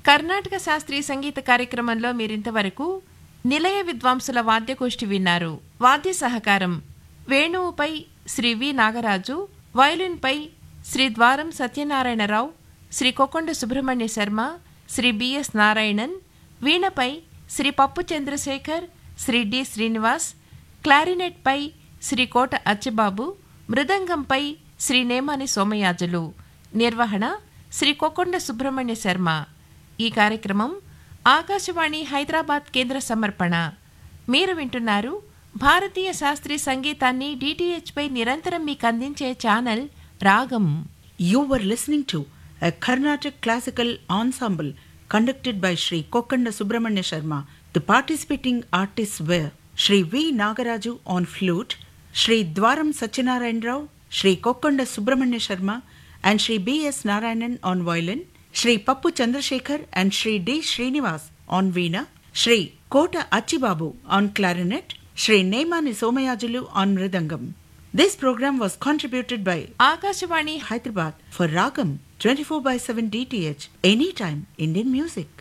కర్ణాటక శాస్త్రీయ సంగీత కార్యక్రమంలో మీరింతవరకు నిలయ విద్వాంసుల వాద్యగోష్ఠి విన్నారు వాద్య సహకారం వేణువుపై శ్రీ వి నాగరాజు వయలిన్పై శ్రీ ద్వారం సత్యనారాయణరావు శ్రీ కొకొండ సుబ్రహ్మణ్య శర్మ శ్రీ బిఎస్ నారాయణన్ వీణపై శ్రీ పప్పు చంద్రశేఖర్ శ్రీ డి శ్రీనివాస్ క్లారినెట్పై శ్రీ కోట అచ్చిబాబు మృదంగంపై శ్రీ నేమాని సోమయాజులు నిర్వహణ శ్రీ కొకొండ సుబ్రహ్మణ్య శర్మ ఈ కార్యక్రమం ఆకాశవాణి హైదరాబాద్ కేంద్ర సమర్పణ మీరు వింటున్నారు భారతీయ శాస్త్రీయ సంగీతాన్ని DTH పై నిరంతరం మీకు అందించే ఛానల్ రాగం You were listening to a Carnatic classical ensemble conducted by Sri Kokanda Subramanya Sharma. The participating artists were Sri V. Nagaraju on flute, Sri Dwaram Satyanarayan Rao, Sri Kokanda Subramanya Sharma, and Sri B. S. Narayanan on violin, Sri Pappu Chandrasekhar and Sri D. Srinivas on veena, Sri Kota Achibabu on clarinet, Sri Nemani Somayajulu on mridangam. This program was contributed by Akashvani Hyderabad for Ragam 24 by 7 DTH. Anytime Indian music.